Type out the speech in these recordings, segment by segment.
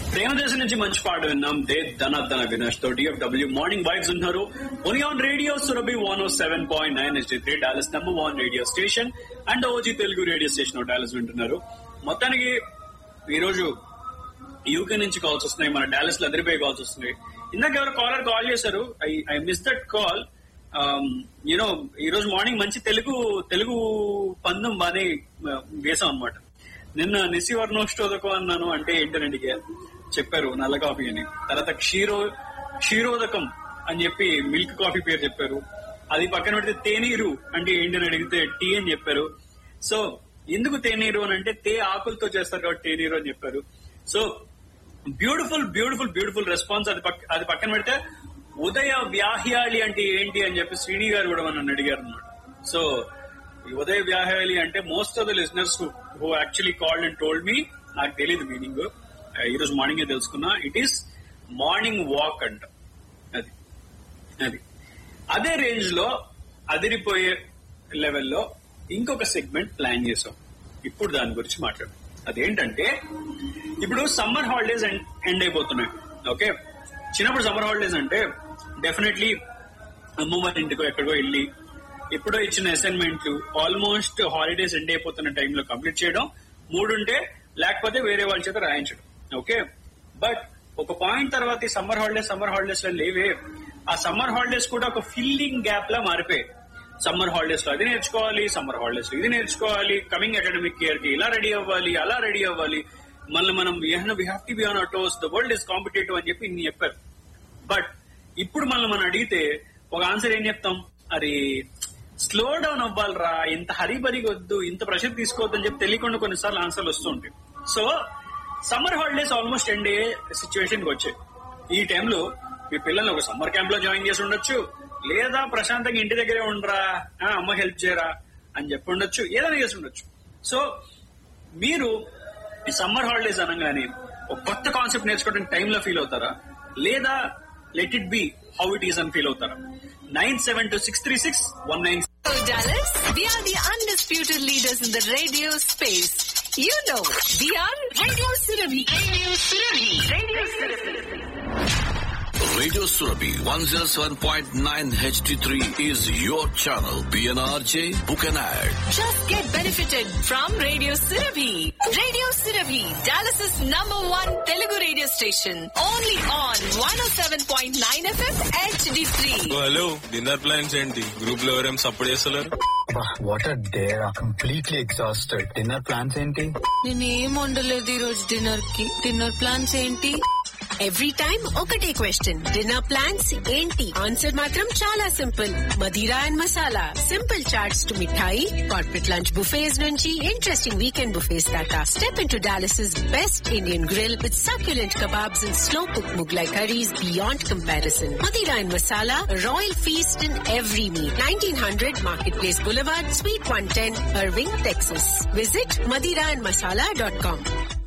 ప్రేమదేశం నుంచి మంచి పాట విన్నాం దే ధన ధన వినాష్ తో డిఎఫ్డబ్ల్యూ మార్నింగ్ వైబ్స్ ఉన్నారు only on radio Surabhi one O seven point nine S three Dallas number one radio station and OG Telugu radio station Dallas వింటున్నారు మొత్తానికి ఈ రోజు యూకే నుంచి కాల్స్ వస్తున్నాయి మన డాలస్ లో అదిరిపోయే కాల్స్ వస్తున్నాయి ఇందాక ఎవరు కాలర్ కాల్ చేశారు I I miss that call you know ఈ రోజు మార్నింగ్ మంచి తెలుగు తెలుగు పందం బానే uh, వేసాం అనమాట నిన్న నిశివర్ణోష్టోదకం అన్నాను అంటే ఏంటని అడిగారు చెప్పారు నల్ల కాఫీ అని తర్వాత క్షీరో క్షీరోదకం అని చెప్పి మిల్క్ కాఫీ పేరు చెప్పారు అది పక్కన పెడితే తేనీరు అంటే ఏంటని అడిగితే టీ అని చెప్పారు సో ఎందుకు తేనీరు అని అంటే తే ఆకులతో చేస్తారు కాబట్టి తేనీరు అని చెప్పారు so beautiful beautiful beautiful response అది పక్క అది పక్కన పెడితే ఉదయ వ్యాహ్యాళి అంటే ఏంటి అని చెప్పి శ్రీని గారు కూడా నన్ను అడిగారు అనమాట సో ఈ ఉదయ వ్యాహ్యాళి అంటే most of the listeners who actually called and told me నాకు తెలియదు మీనింగ్ ఈ రోజు మార్నింగ్ తెలుసుకున్నా ఇట్ ఈస్ మార్నింగ్ వాక్ అంట అది అది అదే రేంజ్ లో అదిరిపోయే లెవెల్లో ఇంకొక సెగ్మెంట్ ప్లాన్ చేసాం ఇప్పుడు దాని గురించి మాట్లాడు అదేంటంటే ఇప్పుడు సమ్మర్ హాలిడేస్ ఎండ్ అయిపోతున్నాయి ఓకే చిన్నప్పుడు సమ్మర్ హాలిడేస్ అంటే డెఫినెట్లీ అమ్మమ్మ ఇంటికో ఎక్కడికో వెళ్ళి ఎప్పుడో ఇచ్చిన అసైన్మెంట్లు ఆల్మోస్ట్ హాలిడేస్ ఎండ్ అయిపోతున్న టైంలో కంప్లీట్ చేయడం మూడుంటే లేకపోతే వేరే వాళ్ళ చేత రాయించడం ఓకే బట్ ఒక పాయింట్ తర్వాత ఈ సమ్మర్ హాలిడేస్ సమ్మర్ హాలిడేస్ లో లేవే ఆ సమ్మర్ హాలిడేస్ కూడా ఒక ఫిల్లింగ్ గ్యాప్ లా మారిపోయాయి సమ్మర్ హాలిడేస్ లో అది నేర్చుకోవాలి సమ్మర్ హాలిడేస్ లో ఇది నేర్చుకోవాలి కమింగ్ అకాడమిక్ ఇయర్ కి ఇలా రెడీ అవ్వాలి అలా రెడీ అవ్వాలి మళ్ళీ మనం we have to be on toes the world is competitive అని చెప్పి ఇన్ని చెప్పారు బట్ ఇప్పుడు మనం మనం అడిగితే ఒక ఆన్సర్ ఏం చెప్తాం అది స్లో డౌన్ అవ్వాలరా ఇంత హరిబరిగా వద్దు ఇంత ప్రెషర్ తీసుకోవద్దు అని చెప్పి తెలియకుండా కొన్నిసార్లు ఆన్సర్లు వస్తూ ఉంటాయి so summer holidays almost end అయ్యే సిచ్యువేషన్ కి వచ్చాయి ఈ టైంలో మీ పిల్లల్ని ఒక సమ్మర్ క్యాంప్ లో జాయిన్ చేసి ఉండొచ్చు లేదా ప్రశాంతంగా ఇంటి దగ్గరే ఉండరా ఆ, అమ్మ హెల్ప్ చేయరా అని చెప్పి ఉండొచ్చు ఏదైనా చేసి ఉండొచ్చు సో మీరు ఈ సమ్మర్ హాలిడేస్ అనగానే ఒక కొత్త కాన్సెప్ట్ నేర్చుకోవడానికి టైంలో ఫీల్ అవుతారా లేదా let it be how it is అని ఫీల్ అవుతారా nine seven two six three six one nine Hello, Dallas. We are the undisputed leaders in the radio space. You know, we are Radio Surabhi. Radio Surabhi. Radio Surabhi. Radio Surabhi 107.9 HD3 is your channel. PNRJ, book an ad. Just get benefited from Radio Surabhi. Radio Surabhi, Dallas's number one Telugu radio station. Only on 107.9 FM HD3. Hello dinner plans ఏంటి group లో ఎవరేం support చేస్తలేరు what are there completely exhausted dinner plans ఏంటి నేనేం వండలేదు ఈ రోజు dinner కి డిన్నర్ ప్లాన్స్ ఏంటి ఎవ్రీ టైం ఒకటే క్వశ్చన్ డిన్నర్ ప్లాన్స్ ఏంటి ఆన్సర్ మాత్రం చాలా simple Madira and masala simple chaats to mithai corporate lunch buffets నుంచి ఇంట్రెస్టింగ్ వీకెండ్ బుఫేస్ దాకా step in to Dallas best Indian grill with succulent kebabs and slow cooked Mughlai curries beyond comparison. Madira and Masala, Royal Feast in every meal. 1900 Marketplace Boulevard, Suite 110, Irving, Texas. Visit madiraandmasala.com.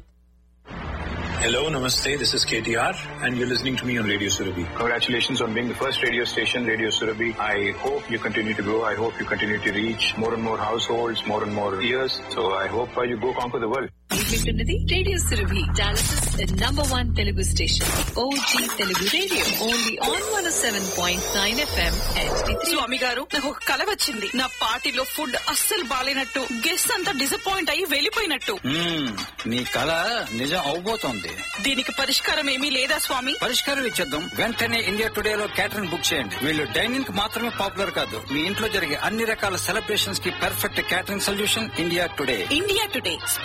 Hello, namaste. This is KTR, and you're listening to me on Radio Surabhi. Congratulations on being the first radio station, Radio Surabhi. I hope you continue to grow. I hope you continue to reach more and more households, more and more ears. So I hope uh, you go conquer the world. వింటున్నది radio Surabhi Dallas number one Telugu station OG Telugu radio only on one seven point nine FM Swami garu నాకు ఒక కల వచ్చింది నా పార్టీలో food అస్సలు బాలేనట్టు guest అంతా disappoint అయ్యి వెళ్ళిపోయినట్టు మ్మ్. నీ కళ నిజం అవబోతోంది దీనికి పరిష్కారం ఏమీ లేదా స్వామి పరిష్కారం ఇచ్చేద్దాం వెంటనే ఇండియా టుడే లో క్యాటరింగ్ బుక్ చేయండి వీళ్ళు డైనింగ్ కి మాత్రమే పాపులర్ కాదు మీ ఇంట్లో జరిగే అన్ని రకాల సెలబ్రేషన్స్ కి perfect catering solution India Today India today